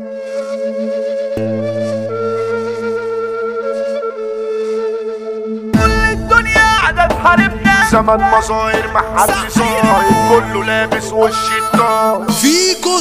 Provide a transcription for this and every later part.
الدنيا قاعدة تحاربنا زمن مظاهر محدش صاير كله لابس وش الطار فيكو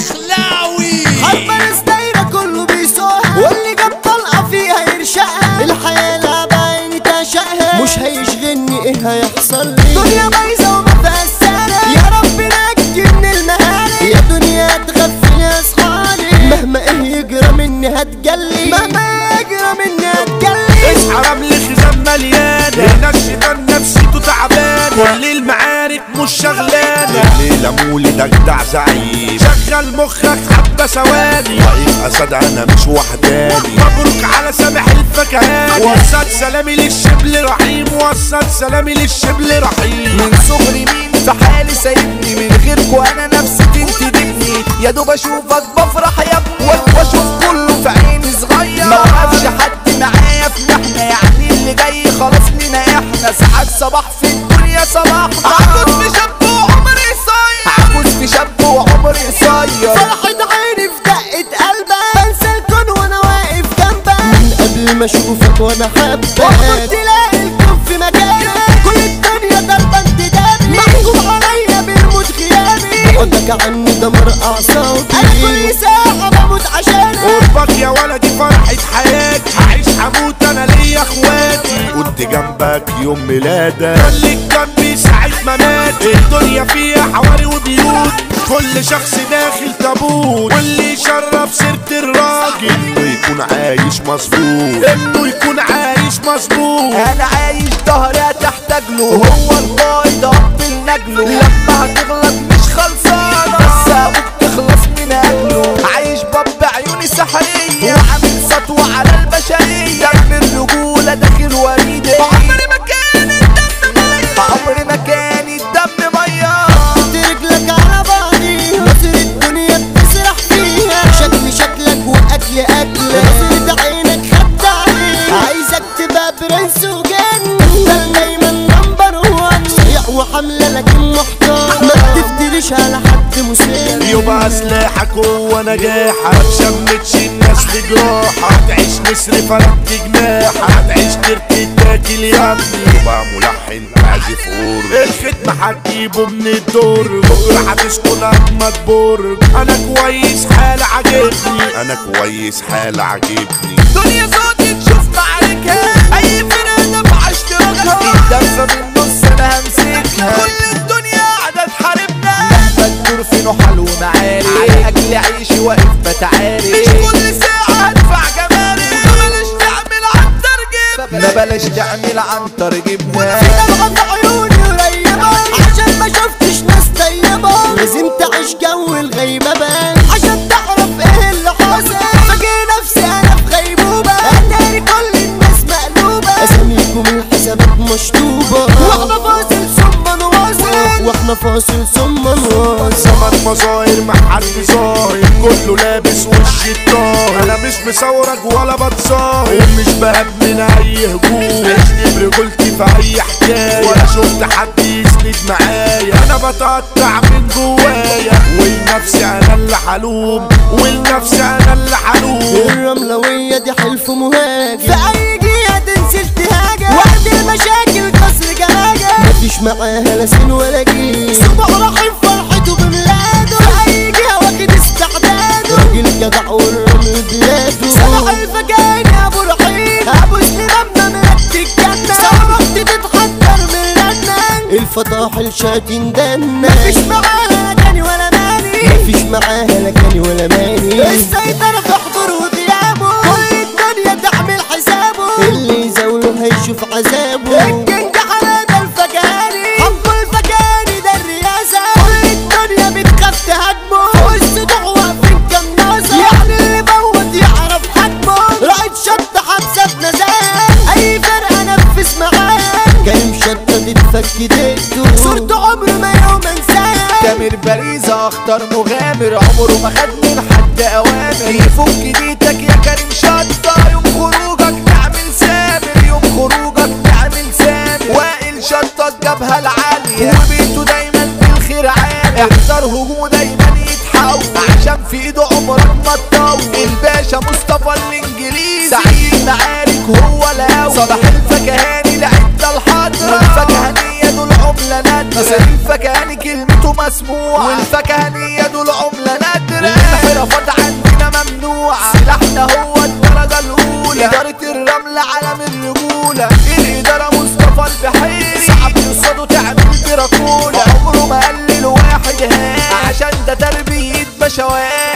الدخلاوي حرب دايرة كله بيسوق واللي جاب طلقة فيها يرشقها الحياة لعبة عيني تعشقها مش هيشغلني ايه هيحصل لي دنيا بايظة وما فيها السنة يا رب نجي من المهالك يا دنيا تغفل يا اصحابي مهما ايه يجرى مني هتجلي مهما يجرى مني هتجلي اصحى رمل خزان مليانة هنا الشيطان نفسيته تعبانة كل المعارك مش شغلانة الليلة مولد اجدع زعيم شغل مخك حبة ثواني واقف اسد انا مش وحداني مبروك على سامح الفكهاني وصلت سلامي للشبل رحيم وصلت سلامي للشبل رحيم من صغري مين في حالي سايبني من غيركوا انا نفسي تنتدبني يا دوب اشوفك بفرح يا ابني واشوف كله في عيني صغير ما وقفش حد معايا في محنة يعني اللي جاي خلاص لينا احنا ساعات صباح في الدنيا صباح عجوز في شاب وعمري قصير عجوز في شاب وعمري قصير فرحة عيني في دقة قلبك بنسى الكون وانا واقف جنبك من قبل ما اشوفك وانا حبك وقت تلاقي الكون في مكانك كل الدنيا ضربة انتدابي محكوم عليا بالموت غيابي بعدك عني دمر اعصابي كل ساعة بموت عشانك قربك يا ولدي فرحة حياتي هعيش هموت انا ليا اخواتي كنت جنبك يوم ميلادك خليك جنبي ساعة مماتي الدنيا فيها حواري وبيوت كل شخص داخل تابوت واللي يشرف سيرة الراجل انه يكون عايش مظبوط انه يكون عايش مظبوط انا عايش ظهري تحتاج له هو القائد اب النجله لما هتغلط مش خلصانه بس ابوك تخلص من اجله عايش باب عيوني سحريه وعامل سطوه على البشريه دم الرجوله داخل وريدي عمري ما كان الدم ميه عمري ما كان الدم ميه حط رجلك على بعضي مصر الدنيا بتسرح فيها شكل شكلك واكل اكلك نظرة عينك خدت عليك عايزك تبقى برنس وجن ده دايما نمبر وان صيع وحملة لكن محتار ما تفتريش على حد مسن يبقى سلاحك هو نجاحك ما تشمتش الناس بجراحك هتعيش نسر فرقت جناحك هتعيش ترتي تاكل يا ابني يبقى ملحن تعزف اور الختم هتجيبه من الدور بكره هتسكن اجمد برج انا كويس حال عاجبني انا كويس حال عاجبني دنيا صوتي تشوف معاركها اي فرقه دفع اشتراكها الدفه من النص انا همسكها كل الدنيا قاعده تحاربنا مهما تدور في نحل ومعارك على اكل عيشي واقف بتعارك مش كل ساعه هدفع جمارك ما بلاش تعمل عنتر جبنا ما بلاش تعمل عنتر جبنا دمعة في عيوني قريبة عشان ما شفتش ناس طيبة لازم تعيش جو الغيبة بقى عشان تعرف ايه اللي حاصل فاكر نفسي انا في غيبوبة اتاري كل الناس مقلوبة اساميكم الحسابات مشطوبة واحنا فاصل ثم نواصل واحنا فاصل ثم نواصل زمن مظاهر ما حد ظاهر كله لابس وش الطاهر انا مش مصورك ولا بتصاهر ومش بهب من اي هجوم عشت برجولتي في اي حكايه ولا شفت حد يسند معايا انا بتقطع من جوايا ولنفسي انا اللي حلوم ولنفسي انا اللي حلوم الرملوية دي حلف مهاجم في أي جهة تنسى التهاجم وقت المشاكل كسر جلاجة مفيش معاها لا سين ولا جيل صبح رحيم فرحته بميلاده في أي جهة واخد استعداده راجل جدع والرمل بلاده صباح الفجاني أبو رحيم أبو سليمان مملكة الجنة صبحت تتحضر من لنا الفطاحل شاتين دنا مفيش معاها لا كاني ولا ماني مفيش معاها لا كاني ولا ماني السيطرة في حضور وغيابه كل الدنيا تعمل حسابه اللي يزاوله هيشوف عذابه الجنج على ده الفجاني حب الفجاني ده الرياسة كل الدنيا بتخاف تهاجمه والصدوع واقفين كام ناصر يعني اللي موت يعرف حجمه رائد شط حبسة بنزاهة أي فرقة نفس معاه كريم شطة تتفك ديته صورته عمره ما يوم انساها تامر باريزة اختار مغامر عمره ما خد من حد اوامر يفك ديتك يا كريم شطة يوم خروجك تعمل سامر يوم خروجك تعمل سامر وائل شطة الجبهة العالية وبيته دايما بالخير عامر احذر هجومه دايما يتحول عشان في ايده عمرك ما تطول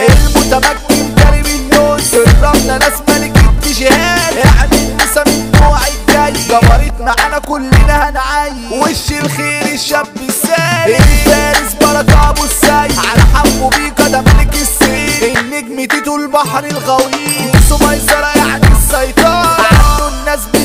المتمكن كريم النوس الرملة ناس ملك التجهات يعني النسا من نوع الجاي جبرت معانا كلنا هنعاي وش الخير الشاب الساي الفارس بركة ابو الساي على حمو بيكا ده ملك السيل النجم تيتو البحر الغويط سميسرة يعني السيطرة عنده الناس بي